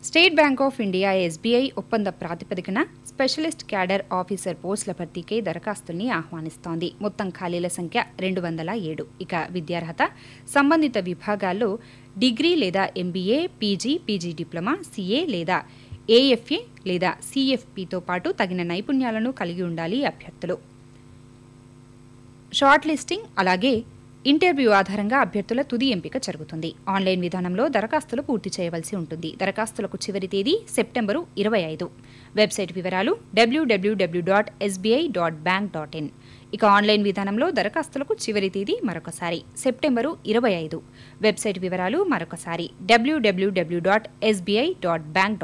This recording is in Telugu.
state Bank of India SBI ఒప్పంద ప్రాతిపదికన స్పెషలిస్ట్ క్యాడర్ ఆఫీసర్ పోస్టుల భర్తీకి దరఖాస్తుల్ని ఆహ్వానిస్తోంది మొత్తం ఖాళీల సంఖ్య రెండు వందల ఏడు ఇక విద్యార్హత సంబంధిత విభాగాల్లో డిగ్రీ లేదా MBA PG PG diploma CA లేదా ఏఎఫ్ఏ లేదా సిఎఫ్పితో పాటు తగిన నైపుణ్యాలను కలిగి ఉండాలి అభ్యర్థులు షార్ట్ లిస్టింగ్ అలాగే ఇంటర్వ్యూ ఆధారంగా అభ్యర్థుల తుది ఎంపిక జరుగుతుంది ఆన్లైన్ విధానంలో దరఖాస్తులు పూర్తి చేయవలసి ఉంటుంది దరఖాస్తులకు చివరి తేదీ సెప్టెంబరు ఇరవై ఐదు వెబ్సైట్ వివరాలు W W W dot SBI dot bank dot in ఇక ఆన్లైన్ విధానంలో దరఖాస్తులకు చివరి తేదీ మరొకసారి సెప్టెంబరు ఇరవై ఐదు వెబ్సైట్ వివరాలు మరొకసారి W W W dot SBI dot bank